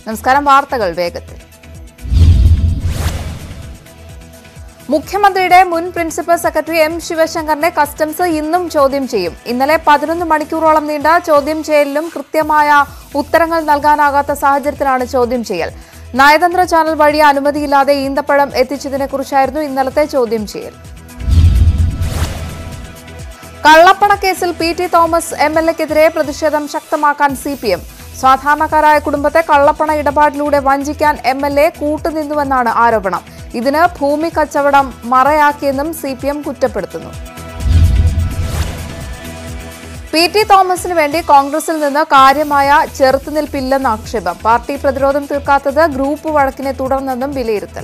നമസ്കാരം വാർത്തകൾ വേഗത്തിൽ മുഖ്യമന്ത്രിയുടെ മുൻ പ്രിൻസിപ്പൽ സെക്രട്ടറി എം ശിവശങ്കറിനെ കസ്റ്റംസ് ഇന്നും ചോദ്യം ചെയ്യും ഇന്നലെ പതിനൊന്ന് മണിക്കൂറോളം നീണ്ട ചോദ്യം ചെയ്യലിലും കൃത്യമായ ഉത്തരങ്ങൾ നൽകാനാകാത്ത സാഹചര്യത്തിലാണ് ചോദ്യം ചെയ്യൽ നയതന്ത്ര ചാനൽ വഴി അനുമതിയില്ലാതെ ഈന്തപ്പഴം എത്തിച്ചതിനെക്കുറിച്ചായിരുന്നു ഇന്നലത്തെ ചോദ്യം ചെയ്യൽ കള്ളപ്പണ കേസിൽ P T Thomas M L എക്കെതിരെ പ്രതിഷേധം ശക്തമാക്കാൻ സി പി എം സാധാരണക്കാരായ കുടുംബത്തെ കള്ളപ്പണ ഇടപാടിലൂടെ വഞ്ചിക്കാൻ എം എൽ എ കൂട്ടുനിന്നുവെന്നാണ് ആരോപണം ഇതിന് ഭൂമി കച്ചവടം മറയാക്കിയെന്നും സി പി എം കുറ്റപ്പെടുത്തുന്നു പി ടി തോമസിന് വേണ്ടി കോൺഗ്രസിൽ നിന്ന് കാര്യമായ ചെറുത്തുനിൽപ്പില്ലെന്ന് ആക്ഷേപം പാർട്ടി പ്രതിരോധം തീർക്കാത്തത് ഗ്രൂപ്പ് വഴക്കിനെ തുടർന്നെന്നും വിലയിരുത്തൽ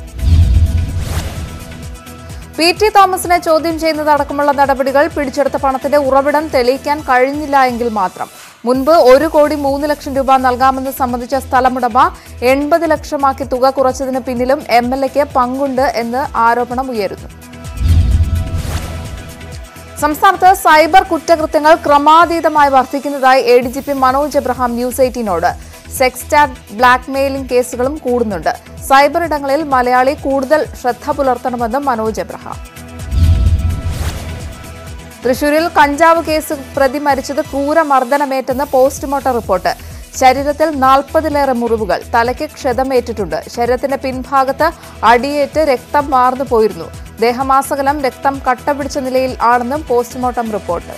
പി ടി തോമസിനെ ചോദ്യം ചെയ്യുന്നതടക്കമുള്ള നടപടികൾ പിടിച്ചെടുത്ത പണത്തിന്റെ ഉറവിടം തെളിയിക്കാൻ കഴിഞ്ഞില്ല എങ്കിൽ മാത്രം മുൻപ് ഒരു കോടി മൂന്ന് ലക്ഷം രൂപ നൽകാമെന്ന് സംബന്ധിച്ച സ്ഥലമുടമ എൺപത് ലക്ഷമാക്കി തുക കുറച്ചതിന് പിന്നിലും എം എൽ എക്ക് പങ്കുണ്ട് എന്ന് ആരോപണം ഉയരുന്നു സംസ്ഥാനത്ത് സൈബർ കുറ്റകൃത്യങ്ങൾ ക്രമാതീതമായി വർദ്ധിക്കുന്നതായി A D G P Manoj Abraham news എയ്റ്റീനോട് സെക്സ് ചാറ്റ് ബ്ലാക്ക് മെയിലിംഗ് കേസുകളും കൂടുന്നുണ്ട് സൈബർ ഇടങ്ങളിൽ മലയാളി കൂടുതൽ ശ്രദ്ധ പുലർത്തണമെന്നും മനോജ് എബ്രഹാം തൃശൂരിൽ കഞ്ചാവ് കേസ് പ്രതി മരിച്ചത് ക്രൂരമർദ്ദനമേറ്റെന്ന് പോസ്റ്റ്മോർട്ടം റിപ്പോർട്ട് ശരീരത്തിൽ നാൽപ്പതിലേറെ മുറിവുകൾ തലയ്ക്ക് ക്ഷതമേറ്റിട്ടുണ്ട് ശരീരത്തിന്റെ പിൻഭാഗത്ത് അടിയേറ്റ് രക്തം വാർന്നു പോയിരുന്നു ദേഹമാസകലം രക്തം കട്ട പിടിച്ച നിലയിൽ ആണെന്നും പോസ്റ്റ്മോർട്ടം റിപ്പോർട്ട്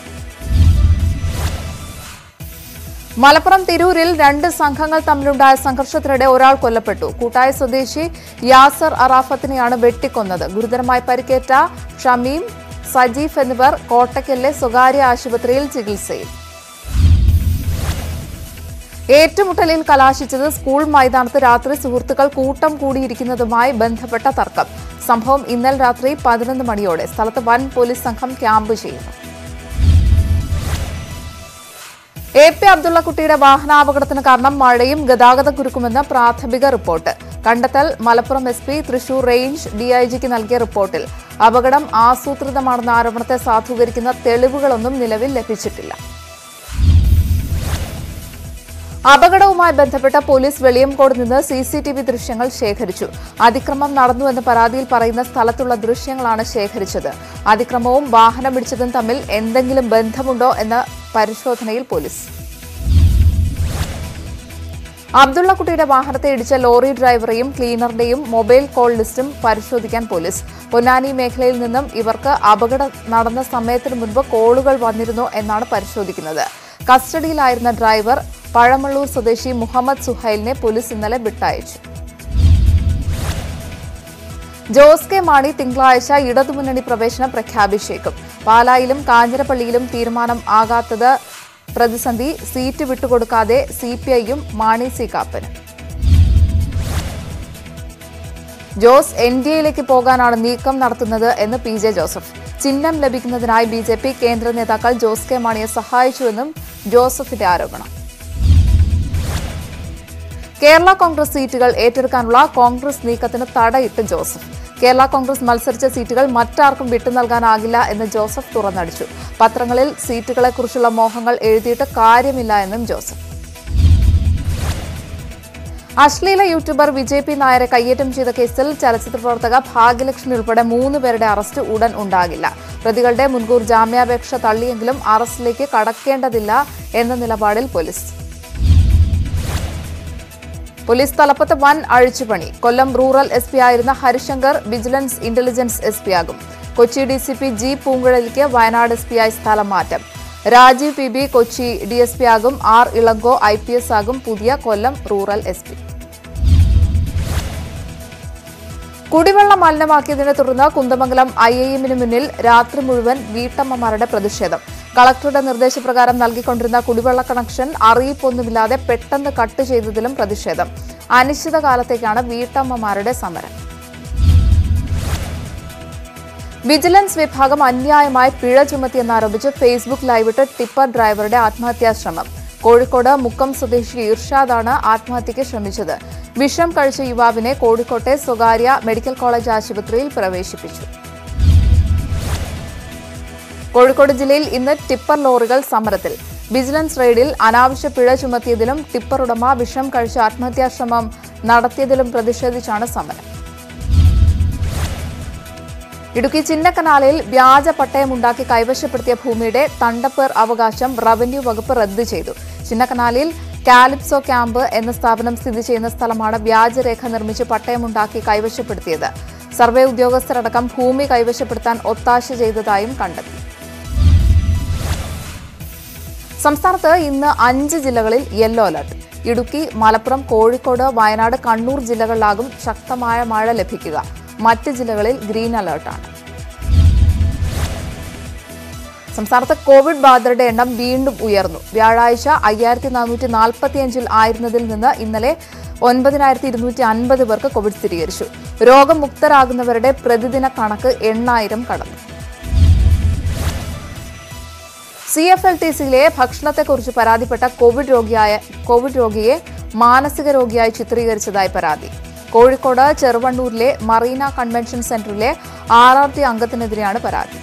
മലപ്പുറം തിരൂരിൽ രണ്ട് സംഘങ്ങൾ തമ്മിലുണ്ടായ സംഘർഷത്തിനിടെ ഒരാൾ കൊല്ലപ്പെട്ടു കൂട്ടായ സ്വദേശി യാസർ അറാഫത്തിനെയാണ് വെട്ടിക്കൊന്നത് ഗുരുതരമായി പരിക്കേറ്റ ഷമീം സജീഫ് എന്നിവർ കോട്ടക്കലിലെ സ്വകാര്യ ആശുപത്രിയിൽ ചികിത്സയിൽ ഏറ്റുമുട്ടലിൽ കലാശിച്ചത് സ്കൂൾ മൈതാനത്ത് രാത്രി സുഹൃത്തുക്കൾ കൂട്ടം കൂടിയിരിക്കുന്നതുമായി ബന്ധപ്പെട്ട തർക്കം സംഭവം ഇന്നലെ രാത്രി പതിനൊന്ന് മണിയോടെ സ്ഥലത്ത് വൻ പോലീസ് സംഘം ക്യാമ്പ് ചെയ്യുന്നു എ പി അബ്ദുള്ളക്കുട്ടിയുടെ വാഹനാപകടത്തിന് കാരണം മഴയും ഗതാഗത കുരുക്കുമെന്ന് പ്രാഥമിക റിപ്പോർട്ട് കണ്ടെത്തൽ Malappuram S P Thrissur range ഡിഐജിക്ക് നൽകിയ റിപ്പോർട്ടിൽ അപകടം ആസൂത്രിതമാണെന്ന ആരോപണത്തെ സാധൂകരിക്കുന്ന തെളിവുകളൊന്നും നിലവിൽ ലഭിച്ചിട്ടില്ല അപകടവുമായി ബന്ധപ്പെട്ട പോലീസ് വെളിയംകോട് നിന്ന് സി സി ടി വി ദൃശ്യങ്ങൾ ശേഖരിച്ചു അതിക്രമം നടന്നുവെന്ന് പരാതിയിൽ പറയുന്ന സ്ഥലത്തുള്ള ദൃശ്യങ്ങളാണ് ശേഖരിച്ചത് അതിക്രമവും വാഹനമിടിച്ചതും തമ്മിൽ എന്തെങ്കിലും ബന്ധമുണ്ടോ എന്ന പരിശോധനയിൽ പോലീസ് അബ്ദുള്ളക്കുട്ടിയുടെ വാഹനത്തെ ഇടിച്ച ലോറി ഡ്രൈവറെയും ക്ലീനറുടെയും മൊബൈൽ കോൾ ലിസ്റ്റും പരിശോധിക്കാൻ പോലീസ് പൊന്നാനി മേഖലയിൽ നിന്നും ഇവർക്ക് അപകടം നടന്ന സമയത്തിന് മുൻപ് കോളുകൾ വന്നിരുന്നോ എന്നാണ് പരിശോധിക്കുന്നത് കസ്റ്റഡിയിലായിരുന്ന ഡ്രൈവർ പഴമള്ളൂർ സ്വദേശി മുഹമ്മദ് സുഹൈലിനെ പോലീസ് ഇന്നലെ വിട്ടയച്ചു ജോസ് കെ മാണി തിങ്കളാഴ്ച ഇടതുമുന്നണി പ്രവേശനം പ്രഖ്യാപിച്ചേക്കും പാലായിലും കാഞ്ഞിരപ്പള്ളിയിലും തീരുമാനം ആകാത്തത് പ്രതിസന്ധി സീറ്റ് വിട്ടുകൊടുക്കാതെ സി പി ഐയും മാണി സി കാപ്പനും ജോസ് എൻ ഡി എയിലേക്ക് പോകാനാണ് നീക്കം നടത്തുന്നത് എന്ന് പി ജെ ജോസഫ് ചിഹ്നം ലഭിക്കുന്നതിനായി ബി ജെ പി കേന്ദ്ര നേതാക്കൾ ജോസ് കെ മാണിയെ സഹായിച്ചുവെന്നും ജോസഫിന്റെ ആരോപണം കേരള കോൺഗ്രസ് സീറ്റുകൾ ഏറ്റെടുക്കാനുള്ള കോൺഗ്രസ് നീക്കത്തിന് തടയിട്ട് ജോസഫ് കേരള കോൺഗ്രസ് മത്സരിച്ച സീറ്റുകൾ മറ്റാർക്കും വിട്ടു നൽകാനാകില്ല എന്ന് ജോസഫ് തുറന്നടിച്ചു പത്രങ്ങളിൽ സീറ്റുകളെക്കുറിച്ചുള്ള മോഹങ്ങൾ എഴുതിയിട്ട് കാര്യമില്ല എന്നും ജോസഫ് അശ്ലീല യൂട്യൂബർ വിജയ് പി നായരെ കയ്യേറ്റം ചെയ്ത കേസിൽ ചലച്ചിത്ര പ്രവർത്തക ഭാഗ്യലക്ഷ്മി ഉൾപ്പെടെ മൂന്ന് പേരുടെ അറസ്റ്റ് ഉടൻ ഉണ്ടാകില്ല പ്രതികളുടെ മുൻകൂർ ജാമ്യാപേക്ഷ തള്ളിയെങ്കിലും അറസ്റ്റിലേക്ക് കടക്കേണ്ടതില്ല എന്ന നിലപാടിൽ പോലീസ് പോലീസ് തലപ്പത്ത് വൻ അഴിച്ചുപണി കൊല്ലം റൂറൽ എസ് പി ആയിരുന്ന Harishankar vigilance intelligence S P ആകും Kochi D C P G പൂങ്കുഴലിക്ക് വയനാട് എസ് പി ആയി സ്ഥലം മാറ്റം Rajeev P B Kochi D S P ആകും R Ilango I P S ആകും പുതിയ കൊല്ലം റൂറൽ എസ് പി കുടിവെള്ളം മലിനമാക്കിയതിനെ തുടർന്ന് കുന്ദമംഗലം ഐ ഐ എമ്മിന് മുന്നിൽ രാത്രി മുഴുവൻ വീട്ടമ്മമാരുടെ പ്രതിഷേധം കളക്ടറുടെ നിർദ്ദേശപ്രകാരം നൽകിക്കൊണ്ടിരുന്ന കുടിവെള്ള കണക്ഷൻ അറിയിപ്പൊന്നുമില്ലാതെ പെട്ടെന്ന് കട്ട് ചെയ്തതിലും പ്രതിഷേധം അനിശ്ചിതകാലത്തേക്കാണ് വീട്ടമ്മമാരുടെ സമരം വിജിലൻസ് വിഭാഗം അന്യായമായി പിഴ ചുമത്തിയെന്നാരോപിച്ച് ഫേസ്ബുക്ക് ലൈവിട്ട് ടിപ്പർ ഡ്രൈവറുടെ ആത്മഹത്യാശ്രമം കോഴിക്കോട് മുക്കം സ്വദേശി ഇർഷാദാണ് ആത്മഹത്യയ്ക്ക് ശ്രമിച്ചത് വിഷം കഴിച്ച യുവാവിനെ കോഴിക്കോട്ടെ സ്വകാര്യ മെഡിക്കൽ കോളേജ് ആശുപത്രിയിൽ പ്രവേശിപ്പിച്ചു കോഴിക്കോട് ജില്ലയിൽ ഇന്ന് ടിപ്പർ ലോറികൾ സമരത്തിൽ വിജിലൻസ് റെയ്ഡിൽ അനാവശ്യ പിഴ ചുമത്തിയതിലും ടിപ്പർ ഉടമ വിഷം കഴിച്ച് ആത്മഹത്യാശ്രമം നടത്തിയതിലും പ്രതിഷേധിച്ചാണ് സമരം ഇടുക്കി ചിന്നക്കനാലിൽ വ്യാജ പട്ടയമുണ്ടാക്കി കൈവശപ്പെടുത്തിയ ഭൂമിയുടെ തണ്ടപ്പേർ അവകാശം റവന്യൂ വകുപ്പ് റദ്ദു ചെയ്തു ചിന്നക്കനാലിൽ കാലിപ്സോ ക്യാമ്പ് എന്ന സ്ഥാപനം സ്ഥിതി ചെയ്യുന്ന സ്ഥലമാണ് വ്യാജരേഖ നിർമ്മിച്ച് പട്ടയമുണ്ടാക്കി കൈവശപ്പെടുത്തിയത് സർവേ ഉദ്യോഗസ്ഥരടക്കം ഭൂമി കൈവശപ്പെടുത്താൻ ഒത്താശ ചെയ്തതായും കണ്ടെത്തി സംസ്ഥാനത്ത് ഇന്ന് അഞ്ച് ജില്ലകളിൽ യെല്ലോ അലർട്ട് ഇടുക്കി മലപ്പുറം കോഴിക്കോട് വയനാട് കണ്ണൂർ ജില്ലകളിലാകും ശക്തമായ മഴ ലഭിക്കുക മറ്റ് ജില്ലകളിൽ ഗ്രീൻ അലർട്ടാണ് സംസ്ഥാനത്ത് കോവിഡ് ബാധിതരുടെ എണ്ണം വീണ്ടും ഉയർന്നു വ്യാഴാഴ്ച അയ്യായിരത്തി നാനൂറ്റി നാൽപ്പത്തിയഞ്ചിൽ ആയിരുന്നതിൽ നിന്ന് ഇന്നലെ ഒൻപതിനായിരത്തി ഇരുന്നൂറ്റി അൻപത് പേർക്ക് കോവിഡ് സ്ഥിരീകരിച്ചു രോഗമുക്തരാകുന്നവരുടെ പ്രതിദിന കണക്ക് എണ്ണായിരം കടന്നു സി എഫ് എൽ ടി സിയിലെ ഭക്ഷണത്തെക്കുറിച്ച് പരാതിപ്പെട്ട കോവിഡ് രോഗിയായ കോവിഡ് രോഗിയെ മാനസിക രോഗിയായി ചിത്രീകരിച്ചതായി പരാതി കോഴിക്കോട് ചെറുവണ്ണൂരിലെ മറീന കൺവെൻഷൻ സെന്ററിലെ ആർ ആർ ടി അംഗത്തിനെതിരെയാണ് പരാതി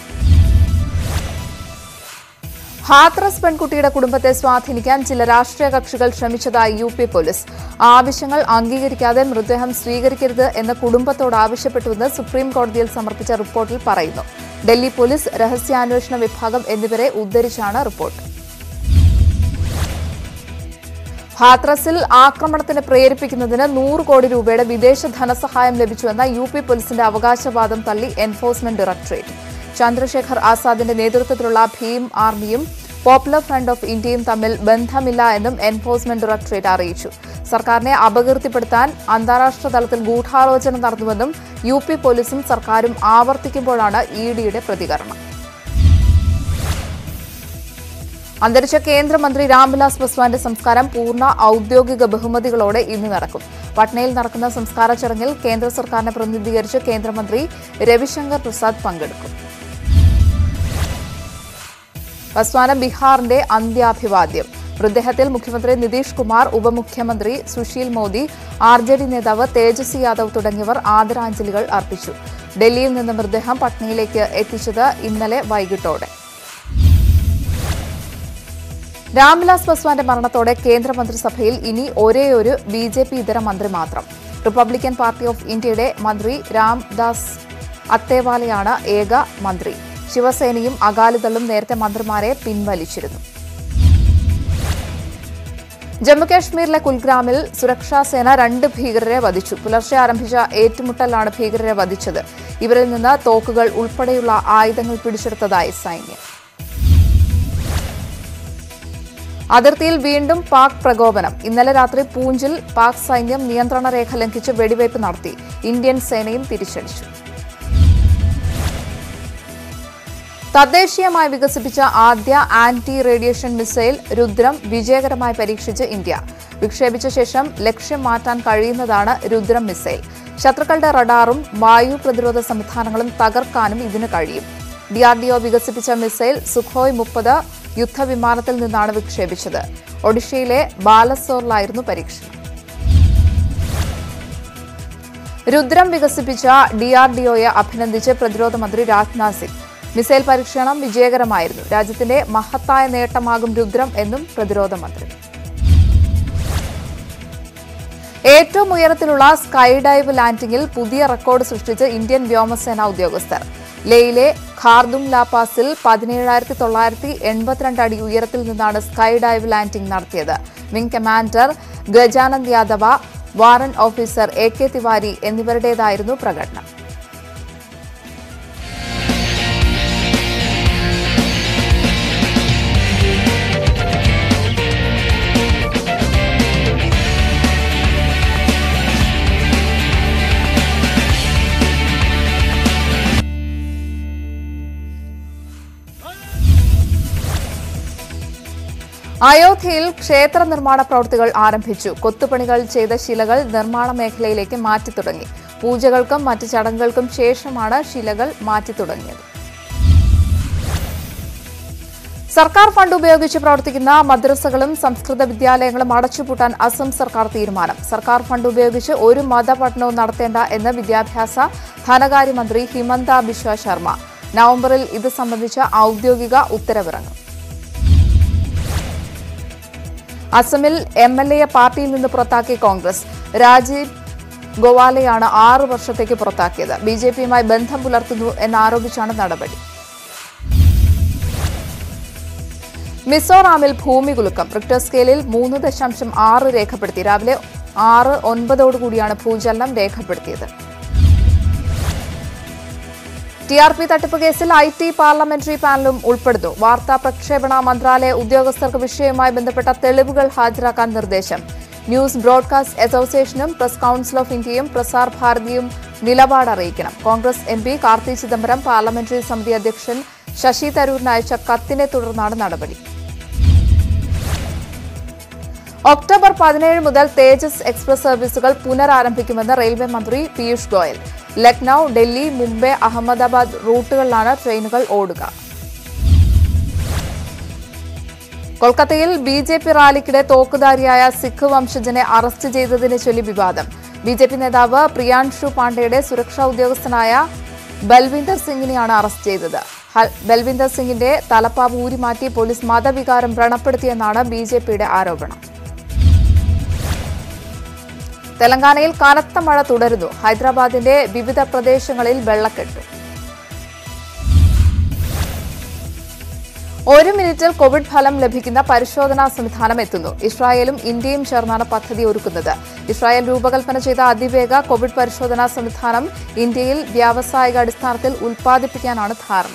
ഹാത്രസ് പെൺകുട്ടിയുടെ കുടുംബത്തെ സ്വാധീനിക്കാൻ ചില രാഷ്ട്രീയ കക്ഷികൾ ശ്രമിച്ചതായി യു പി പോലീസ് ആവശ്യങ്ങൾ അംഗീകരിക്കാതെ മൃതദേഹം സ്വീകരിക്കരുത് എന്ന് കുടുംബത്തോട് ആവശ്യപ്പെട്ടുവെന്ന് സുപ്രീം കോടതിയിൽ സമർപ്പിച്ച റിപ്പോർട്ടിൽ പറയുന്നു ഡൽഹി പോലീസ് രഹസ്യാന്വേഷണ വിഭാഗം എന്നിവരെ ഉദ്ധരിച്ചാണ് റിപ്പോർട്ട് ഹാത്രസിൽ ആക്രമണത്തിന് പ്രേരിപ്പിക്കുന്നതിന് നൂറ് കോടി രൂപയുടെ വിദേശ ധനസഹായം ലഭിച്ചുവെന്ന യു പി പോലീസിന്റെ അവകാശവാദം തള്ളി എൻഫോഴ്സ്മെന്റ് ഡയറക്ടറേറ്റ് ചന്ദ്രശേഖർ ആസാദിന്റെ നേതൃത്വത്തിലുള്ള ഭീം ആർമിയും പോപ്പുലർ ഫ്രണ്ട് ഓഫ് ഇന്ത്യയും തമ്മിൽ ബന്ധമില്ല എന്നും എൻഫോഴ്സ്മെന്റ് ഡയറക്ടറേറ്റ് അറിയിച്ചു സർക്കാരിനെ അപകീർത്തിപ്പെടുത്താൻ അന്താരാഷ്ട്ര തലത്തിൽ ഗൂഢാലോചന നടന്നുവെന്നും യു പി പോലീസും സർക്കാരും ആവർത്തിക്കുമ്പോഴാണ് ഇ ഡിയുടെ പ്രതികരണം അന്തരിച്ച കേന്ദ്രമന്ത്രി രാംവിലാസ് പസ്വാന്റെ സംസ്കാരം പൂർണ്ണ ഔദ്യോഗിക ബഹുമതികളോടെ ഇന്ന് നടക്കും പട്നയിൽ നടക്കുന്ന സംസ്കാര ചടങ്ങിൽ കേന്ദ്ര സർക്കാരിനെ പ്രതിനിധീകരിച്ച് കേന്ദ്രമന്ത്രി രവിശങ്കർ പ്രസാദ് പങ്കെടുക്കും പസ്വാന ബീഹാറിന്റെ അന്ത്യാഭിവാദ്യം മൃതദേഹത്തിൽ മുഖ്യമന്ത്രി നിതീഷ് കുമാർ ഉപമുഖ്യമന്ത്രി Sushil Modi R J D നേതാവ് തേജസ്വി യാദവ് തുടങ്ങിയവർ ആദരാഞ്ജലികൾ അർപ്പിച്ചു ഡൽഹിയിൽ നിന്ന് മൃതദേഹം പട്നയിലേക്ക് എത്തിച്ചത് ഇന്നലെ വൈകിട്ടോടെ രാംവിലാസ് പസ്വാന്റെ മരണത്തോടെ കേന്ദ്രമന്ത്രിസഭയിൽ ഇനി ഒരേയൊരു ബി ജെ പി ഇതര മന്ത്രി മാത്രം റിപ്പബ്ലിക്കൻ പാർട്ടി ഓഫ് ഇന്ത്യയുടെ മന്ത്രി രാംദാസ് അത്തേവാലയാണ് ഏക മന്ത്രി ശിവസേനയും അകാലിദളും നേരത്തെ മന്ത്രിമാരെ പിൻവലിച്ചിരുന്നു ജമ്മുകാശ്മീരിലെ കുൽഗ്രാമിൽ സുരക്ഷാസേന രണ്ട് ഭീകരരെ വധിച്ചു പുലർച്ചെ ആരംഭിച്ച ഏറ്റുമുട്ടലാണ് ഭീകരരെ വധിച്ചത് ഇവരിൽ നിന്ന് തോക്കുകൾ ഉൾപ്പെടെയുള്ള ആയുധങ്ങൾ പിടിച്ചെടുത്തതായി സൈന്യം അതിർത്തിയിൽ വീണ്ടും പാക് പ്രകോപനം ഇന്നലെ രാത്രി പൂഞ്ചിൽ പാക് സൈന്യം നിയന്ത്രണ രേഖ ലംഘിച്ച് വെടിവയ്പ് നടത്തി ഇന്ത്യൻ സേനയും തിരിച്ചടിച്ചു തദ്ദേശീയമായി വികസിപ്പിച്ച ആദ്യ ആന്റി റേഡിയേഷൻ മിസൈൽ രുദ്രം വിജയകരമായി പരീക്ഷിച്ച് ഇന്ത്യ വിക്ഷേപിച്ച ശേഷം ലക്ഷ്യം മാറ്റാൻ കഴിയുന്നതാണ് രുദ്രം മിസൈൽ ശത്രുക്കളുടെ റഡാറും വായു പ്രതിരോധ സംവിധാനങ്ങളും തകർക്കാനും ഇതിന് കഴിയും ഡിആർഡിഒ വികസിപ്പിച്ച മിസൈൽ സുഖോയ് മുപ്പത് യുദ്ധവിമാനത്തിൽ നിന്നാണ് വിക്ഷേപിച്ചത് ഒഡീഷയിലെ ബാലസോറിലായിരുന്നു പരീക്ഷണം രുദ്രം വികസിപ്പിച്ച ഡിആർഡിഒയെ അഭിനന്ദിച്ച് പ്രതിരോധ മന്ത്രി രാജ്നാഥ് സിംഗ് മിസൈൽ പരീക്ഷണം വിജയകരമായിരുന്നു രാജ്യത്തിന്റെ മഹത്തായ നേട്ടമാകും രുദ്രം എന്നും പ്രതിരോധ മന്ത്രി ഏറ്റവും ഉയരത്തിലുള്ള സ്കൈ ഡൈവ് ലാൻഡിംഗിൽ പുതിയ റെക്കോർഡ് സൃഷ്ടിച്ച് ഇന്ത്യൻ വ്യോമസേന ഉദ്യോഗസ്ഥർ ലേയിലെ ഖാർദും ലാപാസിൽ പതിനേഴായിരത്തി തൊള്ളായിരത്തി എൺപത്തിരണ്ട് അടി ഉയരത്തിൽ നിന്നാണ് സ്കൈ ഡൈവ് ലാൻഡിംഗ് നടത്തിയത് wing commander Gajanand Yadav warrant officer A K Tiwari എന്നിവരുടേതായിരുന്നു പ്രകടനം അയോധ്യയിൽ ക്ഷേത്ര നിർമ്മാണ പ്രവൃത്തികൾ ആരംഭിച്ചു കൊത്തുപണികൾ ചെയ്ത ശിലകൾ നിർമ്മാണ മേഖലയിലേക്ക് മാറ്റി തുടങ്ങി പൂജകൾക്കും മറ്റ് ചടങ്ങുകൾക്കും ശേഷമാണ് ശിലകൾ മാറ്റി തുടങ്ങിയത് സർക്കാർ ഫണ്ട് ഉപയോഗിച്ച് പ്രവർത്തിക്കുന്ന മദ്രസകളും സംസ്കൃത വിദ്യാലയങ്ങളും അടച്ചുപൂട്ടാൻ അസം സർക്കാർ തീരുമാനം സർക്കാർ ഫണ്ട് ഉപയോഗിച്ച് ഒരു മതപഠനവും നടത്തേണ്ട എന്ന് വിദ്യാഭ്യാസ ധനകാര്യമന്ത്രി ഹിമന്ത ബിശ്വ ശർമ്മ നവംബറിൽ ഇത് സംബന്ധിച്ച ഔദ്യോഗിക ഉത്തരവിറങ്ങും അസമിൽ എം എൽ എയെ പാർട്ടിയിൽ നിന്ന് പുറത്താക്കി കോൺഗ്രസ് രാജീവ് ഗോവാലയാണ് ആറ് വർഷത്തേക്ക് പുറത്താക്കിയത് ബി ജെ പിയുമായി ബന്ധം പുലർത്തുന്നു എന്നാരോപിച്ചാണ് നടപടി മിസോറാമിൽ ഭൂമി കുലുക്കം റിക്ടർ സ്കെയിലിൽ മൂന്ന് ദശാംശം ആറ് രേഖപ്പെടുത്തി രാവിലെ ആറ് ഒൻപതോടുകൂടിയാണ് ഭൂചലനം രേഖപ്പെടുത്തിയത് ടി ആർ പി തട്ടിപ്പ് കേസിൽ ഐ ടി പാർലമെന്ററി പാനലും ഉൾപ്പെടുന്നു വാർത്താ പ്രക്ഷേപണ മന്ത്രാലയ ഉദ്യോഗസ്ഥർക്ക് വിഷയവുമായി ബന്ധപ്പെട്ട തെളിവുകൾ ഹാജരാക്കാൻ നിർദ്ദേശം ന്യൂസ് ബ്രോഡ്കാസ്റ്റ് അസോസിയേഷനും പ്രസ് കൌൺസിൽ ഓഫ് ഇന്ത്യയും പ്രസാർ ഭാരതിയും നിലപാട് അറിയിക്കണം Congress M P Karti Chidambaram parliamentary സമിതി അധ്യക്ഷൻ ശശി തരൂരിന് അയച്ച കത്തിനെ തുടർന്നാണ് നടപടി ഒക്ടോബർ പതിനേഴ് മുതൽ തേജസ് എക്സ്പ്രസ് സർവീസുകൾ പുനരാരംഭിക്കുമെന്ന് റെയിൽവേ മന്ത്രി പീയൂഷ് ഗോയൽ ലക്നൌ ഡൽഹി മുംബൈ അഹമ്മദാബാദ് റൂട്ടുകളിലാണ് ട്രെയിനുകൾ ഓടുക കൊൽക്കത്തയിൽ ബി ജെ പി റാലിക്കിടെ തോക്കുധാരിയായ സിഖ് വംശജനെ അറസ്റ്റ് ചെയ്തതിനെ ചൊല്ലി വിവാദം ബി ജെ പി നേതാവ് പ്രിയാൻഷു പാണ്ഡെയുടെ സുരക്ഷാ ഉദ്യോഗസ്ഥനായ ബൽവിന്ദർ സിംഗിനെയാണ് അറസ്റ്റ് ചെയ്തത് ഹൽ- ബൽവിന്ദർ സിംഗിന്റെ തലപ്പാവ് ഊരിമാറ്റി പോലീസ് മതവികാരം വ്രണപ്പെടുത്തിയെന്നാണ് ബി ജെ പിയുടെ ആരോപണം തെലങ്കാനയിൽ കനത്ത മഴ തുടരുന്നു ഹൈദരാബാദിന്റെ വിവിധ പ്രദേശങ്ങളിൽ വെള്ളക്കെട്ട് ഒരു മിനിറ്റിൽ കോവിഡ് ഫലം ലഭിക്കുന്ന പരിശോധനാ സംവിധാനം എത്തുന്നു ഇസ്രായേലും ഇന്ത്യയും ചേർന്നാണ് പദ്ധതി ഒരുക്കുന്നത് ഇസ്രായേൽ രൂപകൽപ്പന ചെയ്ത അതിവേഗ കോവിഡ് പരിശോധനാ സംവിധാനം ഇന്ത്യയിൽ വ്യാവസായിക അടിസ്ഥാനത്തിൽ ഉൽപ്പാദിപ്പിക്കാനാണ് ധാരണ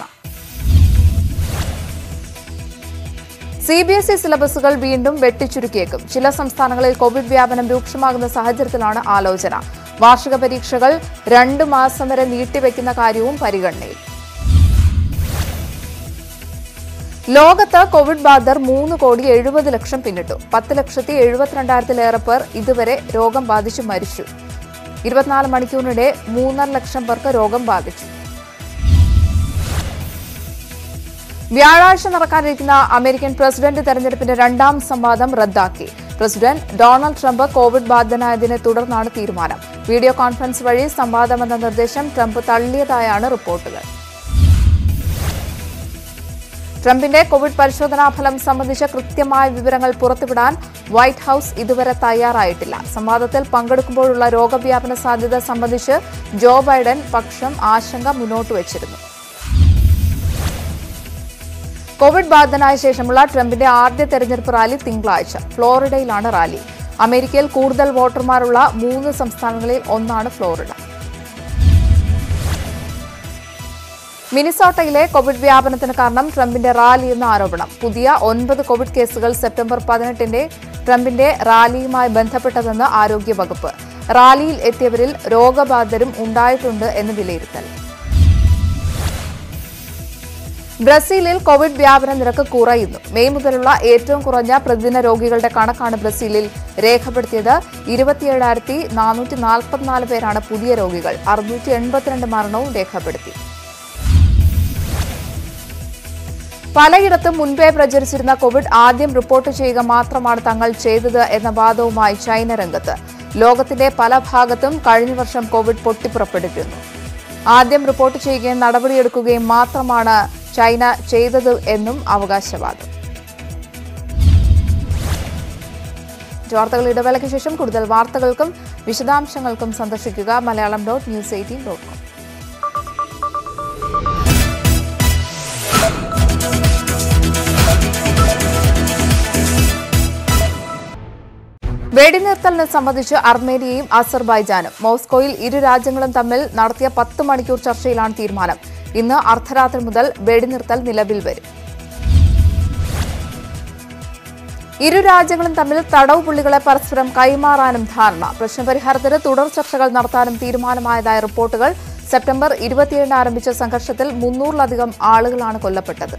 സി ബി എസ് ഇ സിലബസുകൾ വീണ്ടും വെട്ടിച്ചുരുക്കിയേക്കും ചില സംസ്ഥാനങ്ങളിൽ കോവിഡ് വ്യാപനം രൂക്ഷമാകുന്ന സാഹചര്യത്തിലാണ് ആലോചന വാർഷിക പരീക്ഷകൾ രണ്ട് മാസം വരെ നീട്ടിവെക്കുന്ന കാര്യവും പരിഗണനയിൽ ലോകത്ത് കോവിഡ് ബാധിതർ മൂന്ന് കോടി എഴുപത് ലക്ഷം പിന്നിട്ടു പത്ത് ലക്ഷത്തി എഴുപത്തിരണ്ടായിരത്തിലേറെ പേർ ഇതുവരെ രോഗം ബാധിച്ചു മരിച്ചു ഇരുപത്തിനാല് മണിക്കൂറിനിടെ മൂന്നര ലക്ഷം പേർക്ക് രോഗം ബാധിച്ചു വ്യാഴാഴ്ച നടക്കാനിരിക്കുന്ന അമേരിക്കൻ പ്രസിഡന്റ് തെരഞ്ഞെടുപ്പിന്റെ രണ്ടാം സംവാദം റദ്ദാക്കി പ്രസിഡന്റ് ഡൊണാൾഡ് ട്രംപ് കോവിഡ് ബാധിതനായതിനെ തുടർന്നാണ് തീരുമാനം വീഡിയോ കോൺഫറൻസ് വഴി സംവാദമെന്ന നിർദ്ദേശം ട്രംപ് തള്ളിയതായാണ് റിപ്പോർട്ടുകൾ ട്രംപിന്റെ കോവിഡ് പരിശോധനാ ഫലം സംബന്ധിച്ച കൃത്യമായ വിവരങ്ങൾ പുറത്തുവിടാൻ വൈറ്റ് ഹൌസ് ഇതുവരെ തയ്യാറായിട്ടില്ല സംവാദത്തിൽ പങ്കെടുക്കുമ്പോഴുള്ള രോഗവ്യാപന സാധ്യത സംബന്ധിച്ച് ജോ ബൈഡൻ പക്ഷം ആശങ്ക മുന്നോട്ട് വച്ചിരുന്നു കോവിഡ് ബാധിതനായ ശേഷമുള്ള ട്രംപിന്റെ ആദ്യ തെരഞ്ഞെടുപ്പ് റാലി തിങ്കളാഴ്ച ഫ്ലോറിഡയിലാണ് റാലി അമേരിക്കയിൽ കൂടുതൽ വോട്ടർമാരുള്ള മൂന്ന് സംസ്ഥാനങ്ങളിൽ ഒന്നാണ് ഫ്ലോറിഡ മിനിസോട്ടയിലെ കോവിഡ് വ്യാപനത്തിന് കാരണം ട്രംപിന്റെ റാലി എന്ന ആരോപണം പുതിയ ഒൻപത് കോവിഡ് കേസുകൾ സെപ്റ്റംബർ പതിനെട്ടിന്റെ ട്രംപിന്റെ റാലിയുമായി ബന്ധപ്പെട്ടതെന്ന് ആരോഗ്യവകുപ്പ് റാലിയിൽ എത്തിയവരിൽ രോഗബാധിതരും ഉണ്ടായിട്ടുണ്ട് എന്ന് വിലയിരുത്തൽ ബ്രസീലിൽ കോവിഡ് വ്യാപന നിരക്ക് കുറയുന്നു മെയ് മുതലുള്ള ഏറ്റവും കുറഞ്ഞ പ്രതിദിന രോഗികളുടെ കണക്കാണ് ബ്രസീലിൽ രേഖപ്പെടുത്തിയത് ഇരുപത്തിയേഴായിരത്തി നാനൂറ്റി നാൽപ്പത്തിനാല് പേരാണ് പുതിയ രോഗികൾ അറുന്നൂറ്റി എൺപത്തിരണ്ട് മരണവും രേഖപ്പെടുത്തി പലയിടത്തും മുൻപേ പ്രചരിച്ചിരുന്ന കോവിഡ് ആദ്യം റിപ്പോർട്ട് ചെയ്യുക മാത്രമാണ് തങ്ങൾ ചെയ്തത് എന്ന വാദവുമായി ചൈന രംഗത്ത് ലോകത്തിന്റെ പല ഭാഗത്തും കഴിഞ്ഞ വർഷം കോവിഡ് പൊട്ടിപ്പുറപ്പെട്ടിരുന്നു ആദ്യം റിപ്പോർട്ട് ചെയ്യുകയും നടപടിയെടുക്കുകയും മാത്രമാണ് ചൈന ചെയ്തത് എന്നും അവകാശവാദം വാർത്തകൾ ഇടവേളയ്ക്ക് ശേഷം കൂടുതൽ വാർത്തകൾക്കും വിശദാംശങ്ങൾക്കും സന്ദർശിക്കുക Malayalam dot news eighteen dot com വെടിനിർത്തലിനെ സംബന്ധിച്ച് അർമേനിയയും അസർബൈജാനും മോസ്കോയിൽ ഇരു രാജ്യങ്ങളും തമ്മിൽ നടത്തിയ പത്ത് മണിക്കൂർ ചർച്ചയിലാണ് തീരുമാനം ഇന്ന് അർദ്ധരാത്രി മുതൽ വെടിനിർത്തൽ നിലവിൽ വരും ഇരു രാജ്യങ്ങളും തമ്മിൽ തടവ് പുള്ളികളെ പരസ്പരം കൈമാറാനും ധാരണ പ്രശ്നപരിഹാരത്തിന് തുടർ ചർച്ചകൾ നടത്താനും തീരുമാനമായതായ റിപ്പോർട്ടുകൾ സെപ്റ്റംബർ ഇരുപത്തിയേഴിന് ആരംഭിച്ച സംഘർഷത്തിൽ മുന്നൂറിലധികം ആളുകളാണ് കൊല്ലപ്പെട്ടത്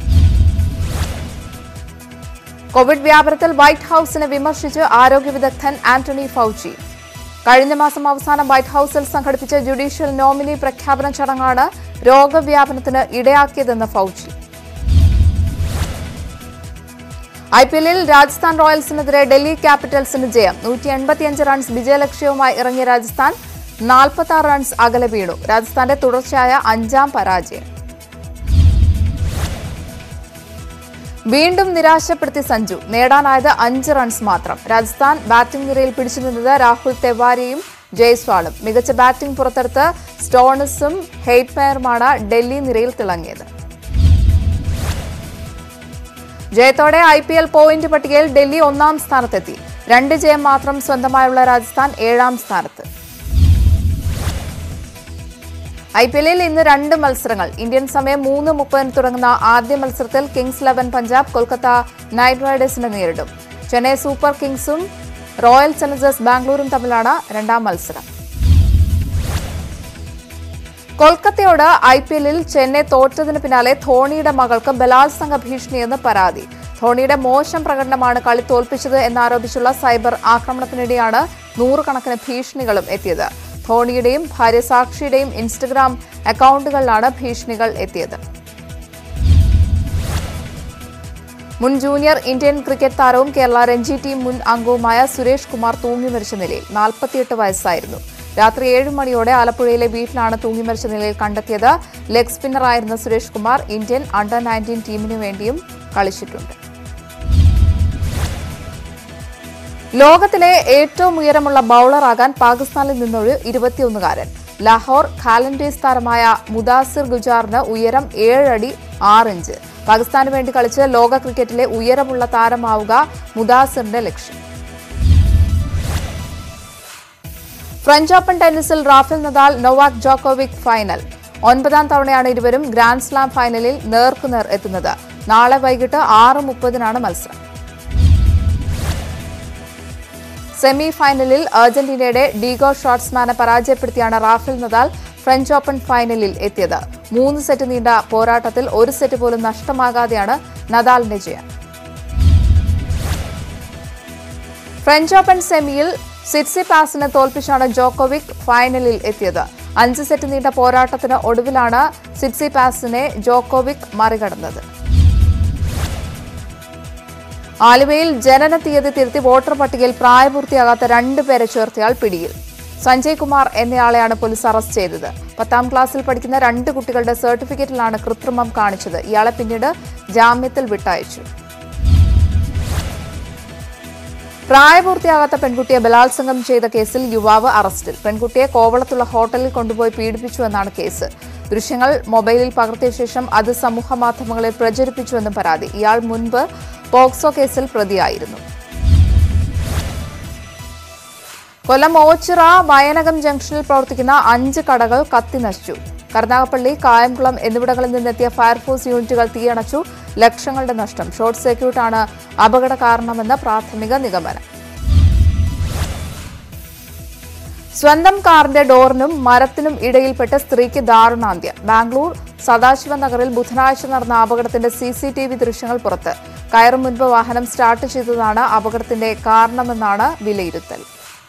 കോവിഡ് വ്യാപനത്തിൽ വൈറ്റ് ഹൌസിനെ വിമർശിച്ച് ആരോഗ്യ വിദഗ്ധൻ ആന്റണി ഫൌച്ചി കഴിഞ്ഞ മാസം അവസാനം വൈറ്റ് ഹൌസിൽ സംഘടിപ്പിച്ച ജുഡീഷ്യൽ നോമിനി പ്രഖ്യാപന ചടങ്ങാണ് രോഗവ്യാപനത്തിന് ഇടയാക്കിയതെന്ന് ഫൌച്ചി ഐ പി എല്ലിൽ രാജസ്ഥാൻ റോയൽസിനെതിരെ ഡൽഹി ക്യാപിറ്റൽസിന് ജയം നൂറ്റി എൺപത്തിയഞ്ച് റൺസ് വിജയലക്ഷ്യവുമായി ഇറങ്ങിയ രാജസ്ഥാൻ നാൽപ്പത്തി ആറ് റൺസ് അകലെ വീണു രാജസ്ഥാന്റെ തുടർച്ചയായ അഞ്ചാം പരാജയം വീണ്ടും നിരാശപ്പെടുത്തി സഞ്ജു നേടാനായത് അഞ്ച് റൺസ് മാത്രം രാജസ്ഥാൻ ബാറ്റിംഗ് നിരയിൽ പിടിച്ചു നിന്നത് രാഹുൽ തെവാരിയും ജയ്സ്വാളും മികച്ച ബാറ്റിംഗ് പുറത്തെടുത്ത് സ്റ്റോണസും ഹെയ്റ്റ്മയറുമാണ് ഡൽഹി നിരയിൽ തിളങ്ങിയത് ജയത്തോടെ ഐ പി എൽ പോയിന്റ് പട്ടികയിൽ ഡൽഹി ഒന്നാം സ്ഥാനത്തെത്തി രണ്ട് ജയം മാത്രം സ്വന്തമായുള്ള രാജസ്ഥാൻ ഏഴാം സ്ഥാനത്ത് ഐ പി എല്ലിൽ ഇന്ന് രണ്ട് മത്സരങ്ങൾ ഇന്ത്യൻ സമയം മൂന്ന് മുപ്പതിന് തുടങ്ങുന്ന ആദ്യ മത്സരത്തിൽ kings eleven Punjab Kolkata knight റൈഡേഴ്സിനെ നേരിടും ചെന്നൈ സൂപ്പർ കിങ്സും റോയൽ ചലഞ്ചേഴ്സ് ബാംഗ്ലൂരും തമ്മിലാണ് രണ്ടാം മത്സരം കൊൽക്കത്തയോട് ഐ പി എല്ലിൽ ചെന്നൈ തോറ്റതിന് പിന്നാലെ ധോണിയുടെ മകൾക്ക് ബലാത്സംഗ ഭീഷണിയെന്ന് പരാതി ധോണിയുടെ മോശം പ്രകടനമാണ് കളി തോൽപ്പിച്ചത് എന്നാരോപിച്ചുള്ള സൈബർ ആക്രമണത്തിനിടെയാണ് നൂറുകണക്കിന് ഭീഷണികളും എത്തിയത് ധോണിയുടെയും ഭാര്യ സാക്ഷിയുടെയും ഇൻസ്റ്റഗ്രാം അക്കൗണ്ടുകളിലാണ് ഭീഷണികൾ എത്തിയത് മുൻ ജൂനിയർ ഇന്ത്യൻ ക്രിക്കറ്റ് താരവും കേരള രഞ്ജി ടീം മുൻ അംഗവുമായ സുരേഷ് കുമാർ തൂങ്ങി മരിച്ച നിലയിൽ നാൽപ്പത്തിയെട്ട് വയസ്സായിരുന്നു രാത്രി ഏഴ് മണിയോടെ ആലപ്പുഴയിലെ വീട്ടിലാണ് തൂങ്ങി മരിച്ച നിലയിൽ കണ്ടെത്തിയത് ലെഗ് സ്പിന്നറായിരുന്ന Suresh Kumar Indian under nineteen ടീമിനു വേണ്ടിയും കളിച്ചിട്ടുണ്ട് ലോകത്തിലെ ഏറ്റവും ഉയരമുള്ള ബൌളറാകാൻ പാകിസ്ഥാനിൽ നിന്നൊരു ഇരുപത്തിയൊന്നുകാരൻ ലാഹോർ ഖാലൻഡേസ് താരമായ മുദാസിർ ഗുജാറിന് ഉയരം ഏഴടി ആറ് ഇഞ്ച് പാകിസ്ഥാന് വേണ്ടി കളിച്ച് ലോക ക്രിക്കറ്റിലെ ഉയരമുള്ള താരമാവുക മുദാസിറിന്റെ ലക്ഷ്യം ഫ്രഞ്ച് ഓപ്പൺ ടെന്നീസിൽ Rafael Nadal Novak Djokovic final ഒൻപതാം തവണയാണ് ഇരുവരും ഗ്രാൻഡ് സ്ലാം ഫൈനലിൽ നേർക്കുനേർ എത്തുന്നത് നാളെ വൈകിട്ട് ആറ് മുപ്പതിനാണ് മത്സരം സെമി ഫൈനലിൽ അർജന്റീനയുടെ ഡീഗോ ഷോട്ട്സ്മാനെ പരാജയപ്പെടുത്തിയാണ് റാഫേൽ നദാൽ ഫ്രഞ്ച് ഓപ്പൺ ഫൈനലിൽ എത്തിയത് മൂന്ന് സെറ്റ് നീണ്ട പോരാട്ടത്തിൽ ഒരു സെറ്റ് പോലും നഷ്ടമാകാതെയാണ് നദാലിന്റെ ജയം ഫ്രഞ്ച് ഓപ്പൺ സെമിയിൽ സിറ്റ്സി പാസിനെ തോൽപ്പിച്ചാണ് ജോക്കോവിക് ഫൈനലിൽ എത്തിയത് അഞ്ച് സെറ്റ് നീണ്ട പോരാട്ടത്തിന് ഒടുവിലാണ് സിറ്റ്സി പാസിനെ ജോക്കോവിക് മറികടന്നത് ആലുവയിൽ ജനന തീയതി തിരുത്തി വോട്ടർ പട്ടികയിൽ പ്രായപൂർത്തിയാകാത്ത രണ്ടുപേരെ ചേർത്തയാൾ പിടിയിൽ സഞ്ജയ് കുമാർ എന്നയാളെയാണ് പോലീസ് അറസ്റ്റ് ചെയ്തത് പത്താം ക്ലാസ്സിൽ പഠിക്കുന്ന രണ്ട് കുട്ടികളുടെ സർട്ടിഫിക്കറ്റിലാണ് കൃത്രിമം കാണിച്ചത് ഇയാളെ പിന്നീട് ജാമ്യത്തിൽ വിട്ടയച്ചു പ്രായപൂർത്തിയാകാത്ത പെൺകുട്ടിയെ ബലാത്സംഗം ചെയ്ത കേസിൽ യുവാവ് അറസ്റ്റിൽ പെൺകുട്ടിയെ കോവളത്തുള്ള ഹോട്ടലിൽ കൊണ്ടുപോയി പീഡിപ്പിച്ചുവെന്നാണ് കേസ് ദൃശ്യങ്ങൾ മൊബൈലിൽ പകർത്തിയ ശേഷം അത് സമൂഹ മാധ്യമങ്ങളിൽ പ്രചരിപ്പിച്ചുവെന്നും പരാതി ഇയാൾ മുൻപ് പോക്സോ കേസിൽ പ്രതിയായിരുന്നു കൊല്ലം ഓച്ചിറ വയനകം ജംഗ്ഷനിൽ പ്രവർത്തിക്കുന്ന അഞ്ച് കടകൾ കത്തിനശിച്ചു കരുനാഗപ്പള്ളി കായംകുളം എന്നിവിടങ്ങളിൽ നിന്നെത്തിയ ഫയർഫോഴ്സ് യൂണിറ്റുകൾ തീയണച്ചു ലക്ഷങ്ങളുടെ നഷ്ടം ഷോർട്ട് സർക്യൂട്ടാണ് അപകട കാരണമെന്ന് പ്രാഥമിക നിഗമനം സ്വന്തം കാറിന്റെ ഡോറിനും മരത്തിനും ഇടയിൽപ്പെട്ട സ്ത്രീക്ക് ദാരുണാന്ത്യം ബാംഗ്ലൂർ സദാശിവ നഗറിൽ ബുധനാഴ്ച നടന്ന അപകടത്തിന്റെ സി സി ടി വി ദൃശ്യങ്ങൾ പുറത്ത് കയറും മുൻപ് വാഹനം സ്റ്റാർട്ട് ചെയ്തതാണ് അപകടത്തിന്റെ കാരണമെന്നാണ് വിലയിരുത്തൽ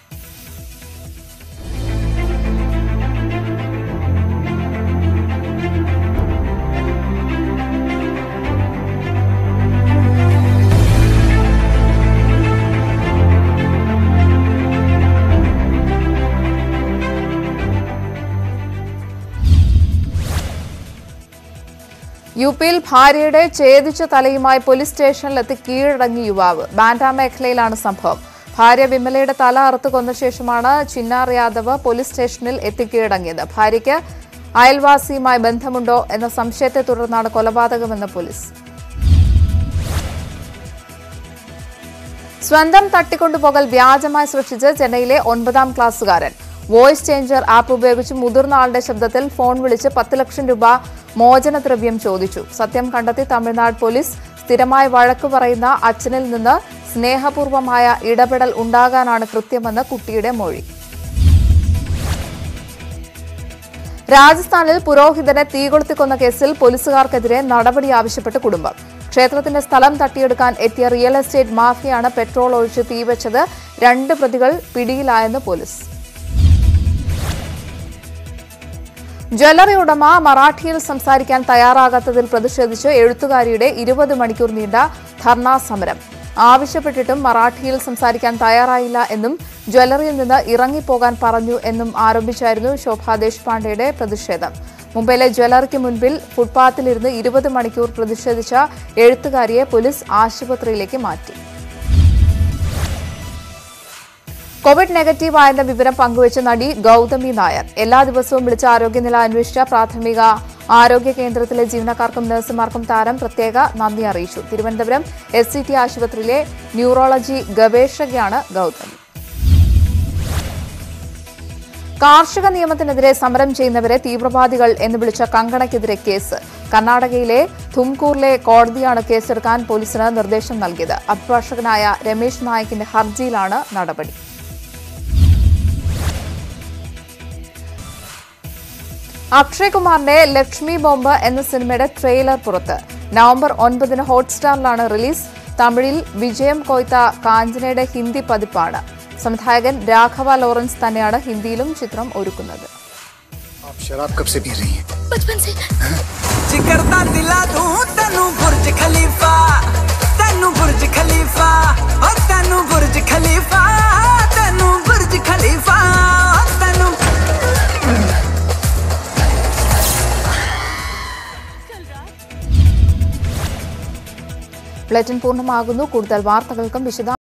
യു പിയിൽ ഭാര്യയുടെ ഛേദിച്ച തലയുമായി പോലീസ് സ്റ്റേഷനിലെത്തി കീഴടങ്ങി യുവാവ് ബാൻഡ മേഖലയിലാണ് സംഭവം ഭാര്യ വിമലയുടെ തല അറുത്ത് കൊന്ന ശേഷമാണ് ചിന്നാർ യാദവ് പോലീസ് സ്റ്റേഷനിൽ എത്തി കീഴടങ്ങിയത് ഭാര്യയ്ക്ക് അയൽവാസിയുമായി ബന്ധമുണ്ടോ എന്ന സംശയത്തെ തുടർന്നാണ് കൊലപാതകമെന്ന് പോലീസ് സ്വന്തം തട്ടിക്കൊണ്ടുപോകൽ വ്യാജമായി സൃഷ്ടിച്ച് ചെന്നൈയിലെ ഒൻപതാം ക്ലാസ്സുകാരൻ വോയിസ് ചേഞ്ചർ ആപ്പ് ഉപയോഗിച്ച് മുതിർന്ന ആളുടെ ശബ്ദത്തിൽ ഫോൺ വിളിച്ച് പത്ത് ലക്ഷം രൂപ മോചനദ്രവ്യം ചോദിച്ചു സത്യം കണ്ടെത്തി തമിഴ്നാട് പോലീസ് സ്ഥിരമായി വഴക്കു പറയുന്ന അച്ഛനിൽ നിന്ന് സ്നേഹപൂർവമായ ഇടപെടൽ ഉണ്ടാകാനാണ് കൃത്യമെന്ന് കുട്ടിയുടെ മൊഴി രാജസ്ഥാനിൽ പുരോഹിതനെ തീകൊളുത്തിക്കൊന്ന കേസിൽ പോലീസുകാർക്കെതിരെ നടപടി ആവശ്യപ്പെട്ട് കുടുംബം ക്ഷേത്രത്തിന്റെ സ്ഥലം തട്ടിയെടുക്കാൻ എത്തിയ റിയൽ എസ്റ്റേറ്റ് മാഫിയാണ് പെട്രോൾ ഒഴിച്ച് തീവച്ചത് രണ്ട് പ്രതികൾ പിടിയിലായെന്ന് പോലീസ് ജ്വല്ലറി ഉടമ മറാഠിയിൽ സംസാരിക്കാൻ തയ്യാറാകാത്തതിൽ പ്രതിഷേധിച്ച് എഴുത്തുകാരിയുടെ ഇരുപത് മണിക്കൂർ നീണ്ട ധർണാ സമരം ആവശ്യപ്പെട്ടിട്ടും മറാഠിയിൽ സംസാരിക്കാൻ തയ്യാറായില്ല എന്നും ജ്വല്ലറിയിൽ നിന്ന് ഇറങ്ങിപ്പോകാൻ പറഞ്ഞു എന്നും ആരോപിച്ചായിരുന്നു ശോഭ ദേശ്പാണ്ഡെയുടെ പ്രതിഷേധം മുംബൈയിലെ ജ്വല്ലറിക്ക് മുൻപിൽ ഫുട്പാത്തിലിരുന്ന് ഇരുപത് മണിക്കൂർ പ്രതിഷേധിച്ച എഴുത്തുകാരിയെ പോലീസ് ആശുപത്രിയിലേക്ക് മാറ്റി കോവിഡ് നെഗറ്റീവ് ആയെന്ന വിവരം പങ്കുവച്ച നടി ഗൗതമി നായർ എല്ലാ ദിവസവും വിളിച്ച ആരോഗ്യനില അന്വേഷിച്ച പ്രാഥമിക ആരോഗ്യ കേന്ദ്രത്തിലെ ജീവനക്കാർക്കും നഴ്സുമാർക്കും താരം പ്രത്യേക നന്ദി അറിയിച്ചു തിരുവനന്തപുരം എസ് സി ടി ആശുപത്രിയിലെ ന്യൂറോളജി ഗവേഷകയാണ് ഗൗതമി കാർഷിക നിയമത്തിനെതിരെ സമരം ചെയ്യുന്നവരെ തീവ്രവാദികൾ എന്ന് വിളിച്ച കങ്കണയ്ക്കെതിരെ കേസ് കർണാടകയിലെ തുംകൂറിലെ കോടതിയാണ് കേസെടുക്കാൻ പോലീസിന് നിർദ്ദേശം നൽകിയത് അഭിഭാഷകനായ രമേശ് നായിക്കിന്റെ ഹർജിയിലാണ് നടപടി അക്ഷയ് കുമാറിന്റെ ലക്ഷ്മി ബോംബ് എന്ന സിനിമയുടെ ട്രെയിലർ പുറത്ത് നവംബർ ഒൻപതിന് ഹോട്ട്സ്റ്റാറിലാണ് റിലീസ് തമിഴിൽ വിജയം കൊയ്ത്ത കാഞ്ചനയുടെ ഹിന്ദി പതിപ്പാണ് സംവിധായകൻ രാഘവ ലോറൻസ് തന്നെയാണ് ഹിന്ദിയിലും ചിത്രം ഒരുക്കുന്നത് आप शराब कब से पी रही हैं बचपन से जिगर दा दिला दूं तैनू बुर्ज खलीफा तैनू बुर्ज खलीफा ओ तैनू बुर्ज खलीफा तैनू बुर्ज खलीफा ओ तैनू ബുള്ളറ്റിൻ പൂർണ്ണമാകുന്നു കൂടുതൽ വാർത്തകൾക്കും വിശദ